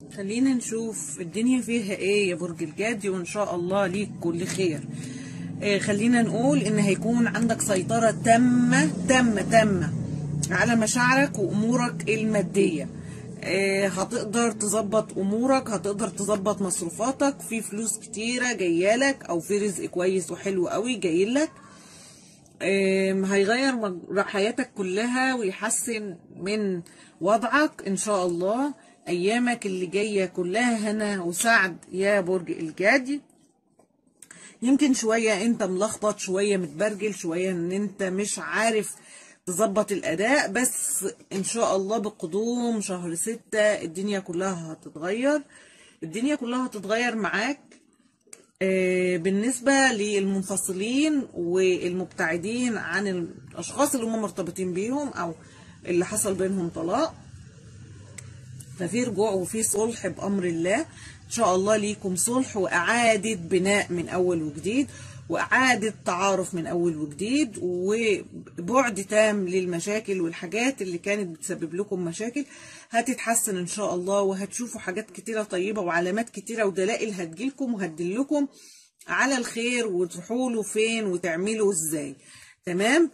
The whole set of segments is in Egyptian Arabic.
خلينا نشوف الدنيا فيها ايه يا برج الجدي وان شاء الله ليك كل خير آه خلينا نقول ان هيكون عندك سيطرة تامة تامة تامة على مشاعرك وامورك المادية آه هتقدر تظبط امورك هتقدر تظبط مصروفاتك في فلوس كتيرة جايالك او في رزق كويس وحلو قوي جايلك آم، هيغير مج- حياتك كلها ويحسن من وضعك ان شاء الله ايامك اللي جايه كلها هنا وسعد يا برج الجدي يمكن شويه انت ملخبط شويه متبرجل شويه ان انت مش عارف تظبط الاداء بس ان شاء الله بقدوم شهر ستة الدنيا كلها هتتغير الدنيا كلها هتتغير معاك آه، بالنسبة للمنفصلين والمبتعدين عن الأشخاص اللي هم مرتبطين بيهم أو اللي حصل بينهم طلاق ففي رجوع وفي صلح بأمر الله إن شاء الله ليكم صلح وإعادة بناء من أول وجديد وإعادة تعارف من أول وجديد وبعد تام للمشاكل والحاجات اللي كانت بتسبب لكم مشاكل هتتحسن إن شاء الله وهتشوفوا حاجات كتيرة طيبة وعلامات كتيرة ودلائل هتجيلكم وهتدلكم على الخير وتروحوا له فين وتعملوا ازاي تمام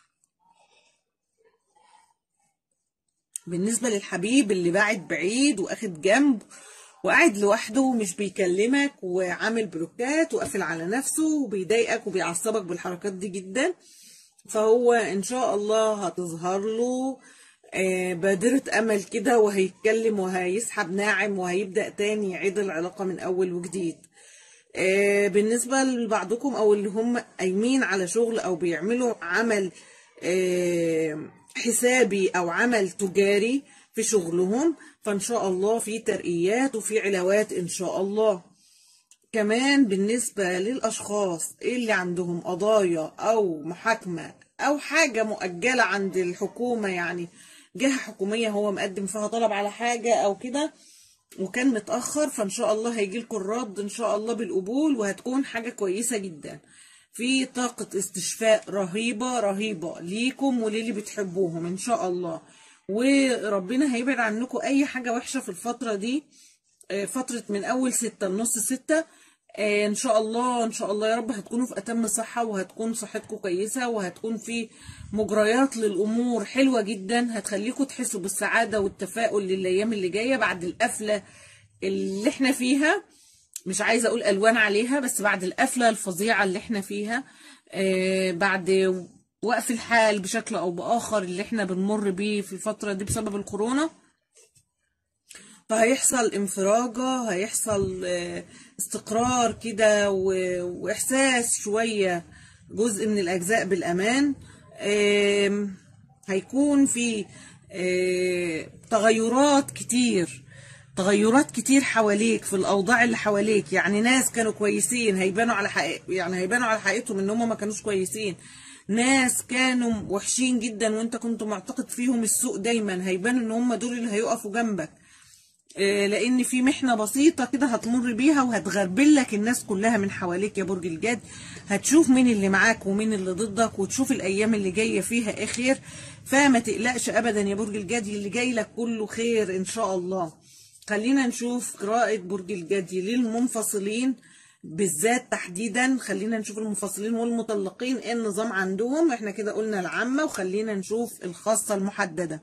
بالنسبة للحبيب اللي باعد بعيد واخد جنب وقاعد لوحده ومش بيكلمك وعامل بلوكات وقافل على نفسه وبيضايقك وبيعصبك بالحركات دي جدا فهو ان شاء الله هتظهر له آه، بادرة امل كده وهيتكلم وهيسحب ناعم وهيبدأ تاني يعيد العلاقة من اول وجديد آه، بالنسبة لبعضكم او اللي هم قايمين على شغل او بيعملوا عمل آه، حسابي او عمل تجاري في شغلهم فان شاء الله في ترقيات وفي علاوات ان شاء الله كمان بالنسبة للأشخاص اللي عندهم قضايا أو محاكمة أو حاجة مؤجلة عند الحكومة يعني جهة حكومية هو مقدم فيها طلب على حاجة أو كده وكان متأخر فإن شاء الله هيجيلكم الرد إن شاء الله بالقبول وهتكون حاجة كويسة جدا في طاقة استشفاء رهيبة رهيبة ليكم وللي بتحبوهم إن شاء الله وربنا هيبعد عنكم أي حاجة وحشة في الفترة دي آه، فترة من أول ستة لنص ستة آه، إن شاء الله إن شاء الله يا رب هتكونوا في أتم صحة وهتكون صحتكم كويسة وهتكون في مجريات للأمور حلوة جدا هتخليكم تحسوا بالسعادة والتفاؤل للأيام اللي جاية بعد القفلة اللي احنا فيها مش عايزة أقول ألوان عليها بس بعد القفلة الفظيعة اللي احنا فيها آه، بعد وقف الحال بشكل أو بآخر اللي احنا بنمر بيه في الفترة دي بسبب الكورونا فهيحصل انفراجة هيحصل آه، استقرار كده و- وإحساس شوية جزء من الأجزاء بالأمان آم، هيكون في آه، تغيرات كتير تغيرات كتير حواليك في الأوضاع اللي حواليك يعني ناس كانوا كويسين هيبانوا على حقيقة يعني هيبانوا على حقيقتهم إن هم ما كانوش كويسين ناس كانوا وحشين جدا وانت كنت معتقد فيهم السوء دايما هيبان ان هم دول اللي هيقفوا جنبك آه، لان في محنه بسيطه كده هتمر بيها وهتغربل لك الناس كلها من حواليك يا برج الجد هتشوف مين اللي معاك ومين اللي ضدك وتشوف الايام اللي جايه فيها ايه خير فما تقلقش ابدا يا برج الجدي اللي جاي لك كله خير ان شاء الله خلينا نشوف قراءة برج الجدي للمنفصلين بالذات تحديدا خلينا نشوف المنفصلين والمطلقين ايه النظام عندهم احنا كده قلنا العامة وخلينا نشوف الخاصة المحددة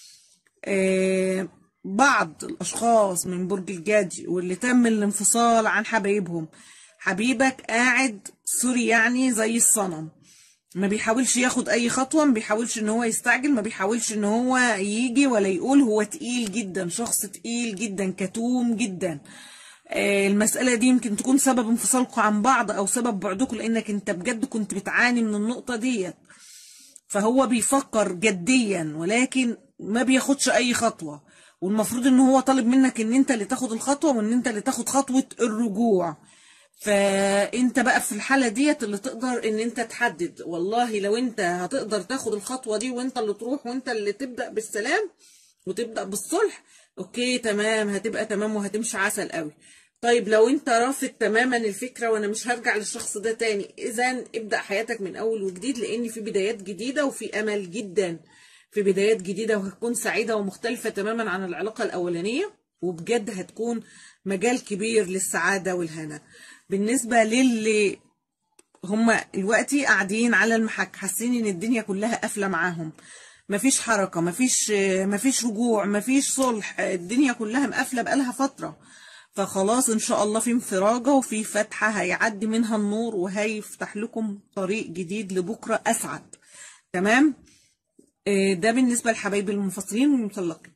آه، بعض الأشخاص من برج الجدي واللي تم الانفصال عن حبايبهم حبيبك قاعد سوري يعني زي الصنم ما بيحاولش ياخد أي خطوة ما بيحاولش إن هو يستعجل ما بيحاولش إن هو يجي ولا يقول هو تقيل جدا شخص تقيل جدا كتوم جدا آه، المسألة دي يمكن تكون سبب انفصالكم عن بعض أو سبب بعدكم لأنك أنت بجد كنت بتعاني من النقطة ديت فهو بيفكر جديا ولكن ما بياخدش اي خطوة والمفروض ان هو طالب منك ان انت اللي تاخد الخطوة وان انت اللي تاخد خطوة الرجوع فانت بقى في الحالة ديت اللي تقدر ان انت تحدد والله لو انت هتقدر تاخد الخطوة دي وانت اللي تروح وانت اللي تبدأ بالسلام وتبدأ بالصلح اوكي تمام هتبقى تمام وهتمشي عسل قوي طيب لو انت رافض تماما الفكرة وانا مش هرجع للشخص ده تاني اذا ابدأ حياتك من اول وجديد لان في بدايات جديدة وفي امل جدا في بدايات جديدة وهتكون سعيدة ومختلفة تماما عن العلاقة الاولانية وبجد هتكون مجال كبير للسعادة والهنا بالنسبة للي هما دلوقتي قاعدين على المحك حاسين ان الدنيا كلها قافله معاهم مفيش حركه مفيش مفيش رجوع مفيش صلح الدنيا كلها مقفله بقالها فتره فخلاص ان شاء الله في انفراجه وفي فتحه هيعدي منها النور وهيفتح لكم طريق جديد لبكره اسعد تمام آه، ده بالنسبه لحبايبي المنفصلين والمطلقين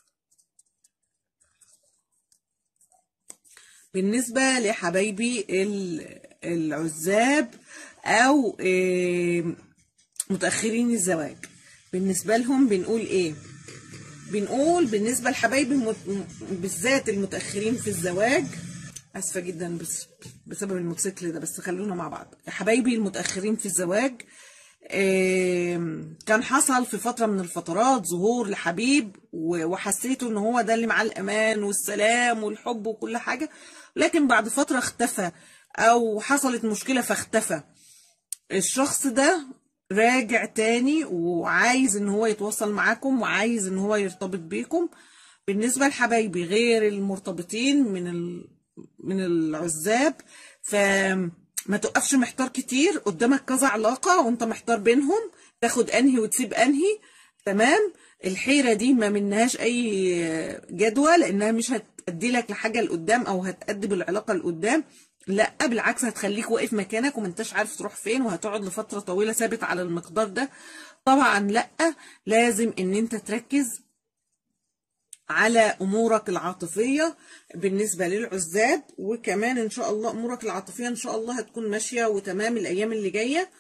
بالنسبة لحبايبي ال- العزاب أو آه، متأخرين الزواج بالنسبة لهم بنقول إيه؟ بنقول بالنسبة لحبايبي المت- بالذات المتأخرين في الزواج أسفة جدا بس بسبب الموتوسيكل ده بس خلونا مع بعض حبايبي المتأخرين في الزواج آم، كان حصل في فترة من الفترات ظهور لحبيب و- وحسيته ان هو ده اللي معاه الامان والسلام والحب وكل حاجة لكن بعد فترة اختفى او حصلت مشكلة فاختفى الشخص ده راجع تاني وعايز ان هو يتواصل معاكم وعايز ان هو يرتبط بيكم بالنسبة لحبايبي غير المرتبطين من ال... من العزاب فما تقفش محتار كتير قدامك كذا علاقة وانت محتار بينهم تاخد انهي وتسيب انهي تمام الحيرة دي ما منهاش اي جدوى لانها مش هتأدي لك لحاجة لقدام او هتأدي بالعلاقة لقدام لا بالعكس هتخليك واقف مكانك وما انتش عارف تروح فين وهتقعد لفترة طويلة ثابت على المقدار ده طبعا لا لازم ان انت تركز على امورك العاطفيه بالنسبه للعزاب وكمان ان شاء الله امورك العاطفيه ان شاء الله هتكون ماشيه وتمام الايام اللي جايه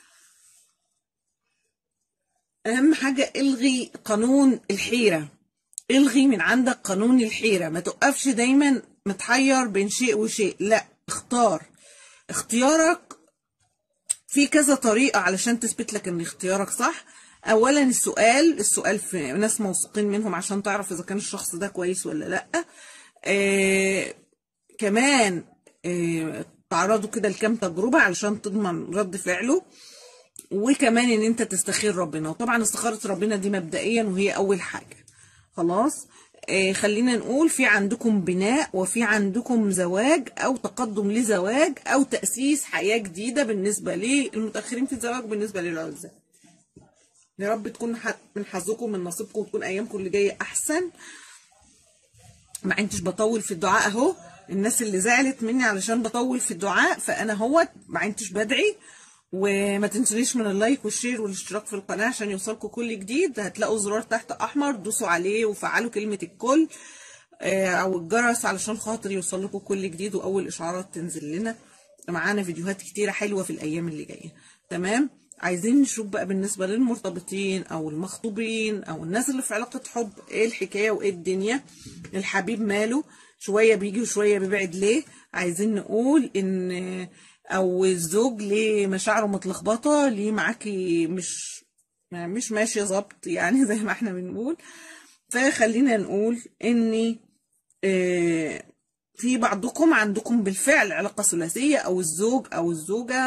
اهم حاجه الغي قانون الحيره الغي من عندك قانون الحيره ما تقفش دايما متحير بين شيء وشيء لا اختار اختيارك في كذا طريقة علشان تثبت لك ان اختيارك صح اولا السؤال السؤال في ناس موثوقين منهم عشان تعرف اذا كان الشخص ده كويس ولا لا آه كمان آه تعرضوا كده لكام تجربة علشان تضمن رد فعله وكمان ان انت تستخير ربنا وطبعا استخارة ربنا دي مبدئيا وهي اول حاجة خلاص آه خلينا نقول في عندكم بناء وفي عندكم زواج او تقدم لزواج او تأسيس حياة جديدة بالنسبة للمتأخرين في الزواج بالنسبة للعزاب يا رب تكون ح- من حظكم من نصيبكم وتكون ايامكم اللي جايه احسن ما عندش بطول في الدعاء اهو الناس اللي زعلت مني علشان بطول في الدعاء فانا هو ما عندش بدعي وما تنسونيش من اللايك والشير والاشتراك في القناه عشان يوصلكم كل جديد هتلاقوا زرار تحت احمر دوسوا عليه وفعلوا كلمه الكل آه، او الجرس علشان خاطر يوصل لكم كل جديد واول اشعارات تنزل لنا معانا فيديوهات كتيره حلوه في الايام اللي جايه تمام عايزين نشوف بقى بالنسبه للمرتبطين او المخطوبين او الناس اللي في علاقه حب ايه الحكايه وايه الدنيا الحبيب ماله شويه بيجي وشويه بيبعد ليه عايزين نقول ان او الزوج ليه مشاعره متلخبطه ليه معاكي مش مش ماشيه ظبط يعني زي ما احنا بنقول فخلينا نقول اني آه، في بعضكم عندكم بالفعل علاقة ثلاثية أو الزوج أو الزوجة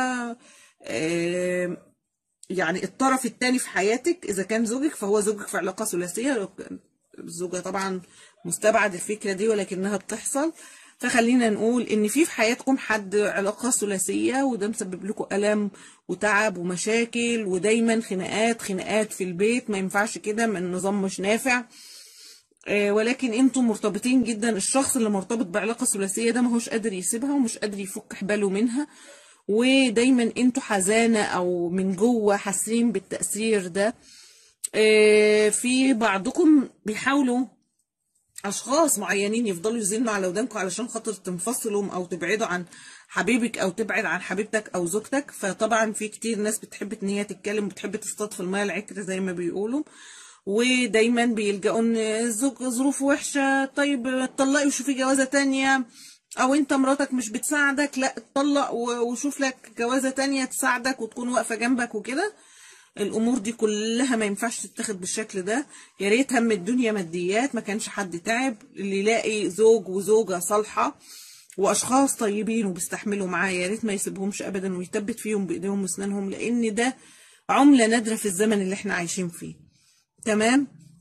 آه، يعني الطرف الثاني في حياتك إذا كان زوجك فهو زوجك في علاقة ثلاثية لو كان الزوجة طبعا مستبعد الفكرة دي ولكنها بتحصل فخلينا نقول إن في في حياتكم حد علاقة ثلاثية وده مسبب لكم ألم وتعب ومشاكل ودايما خناقات خناقات في البيت ما ينفعش كده من النظام مش نافع آه، ولكن انتم مرتبطين جدا الشخص اللي مرتبط بعلاقة ثلاثية ده ماهوش قادر يسيبها ومش قادر يفك حباله منها ودايما انتوا حزانة او من جوه حاسين بالتأثير ده آه، في بعضكم بيحاولوا اشخاص معينين يفضلوا يزنوا على ودانكم علشان خاطر تنفصلوا او تبعدوا عن حبيبك او تبعد عن حبيبتك او زوجتك فطبعا في كتير ناس بتحب ان هي تتكلم وبتحب تصطاد في الميه العكر زي ما بيقولوا ودايما بيلجأوا ان الزوج ظروفه وحشه طيب اتطلقي وشوفي جوازه تانية او انت مراتك مش بتساعدك لا اتطلق و- وشوف لك جوازه تانية تساعدك وتكون واقفه جنبك وكده الامور دي كلها ما ينفعش تتاخد بالشكل ده يا ريت هم الدنيا ماديات ما كانش حد تعب اللي يلاقي زوج وزوجه صالحه واشخاص طيبين وبيستحملوا معاه يا ريت ما يسيبهمش ابدا ويثبت فيهم بايديهم واسنانهم لان ده عمله نادره في الزمن اللي احنا عايشين فيه تمام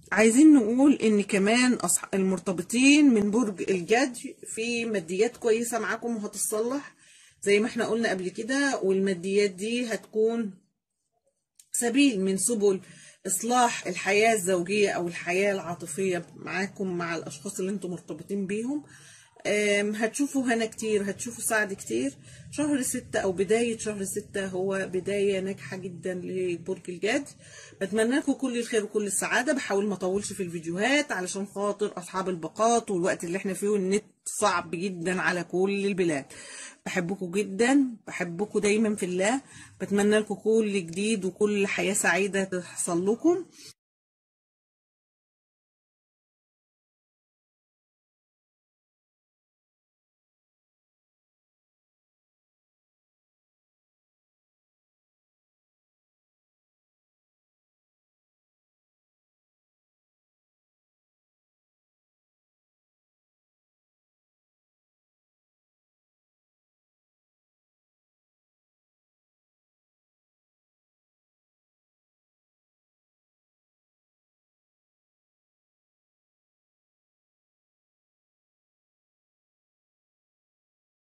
عايزين نقول ان كمان أصح... المرتبطين من برج الجدي في ماديات كويسة معاكم وهتتصلح زي ما احنا قلنا قبل كده والماديات دي هتكون سبيل من سبل إصلاح الحياة الزوجية أو الحياة العاطفية معاكم مع الأشخاص اللي انتم مرتبطين بيهم أم، هتشوفوا هنا كتير هتشوفوا سعد كتير شهر ستة أو بداية شهر ستة هو بداية ناجحة جدا لبرج الجد بتمنى لكم كل الخير وكل السعادة بحاول ما أطولش في الفيديوهات علشان خاطر أصحاب الباقات والوقت اللي احنا فيه النت صعب جدا على كل البلاد بحبكم جدا بحبكم دايما في الله بتمنى لكم كل جديد وكل حياة سعيدة تحصل لكم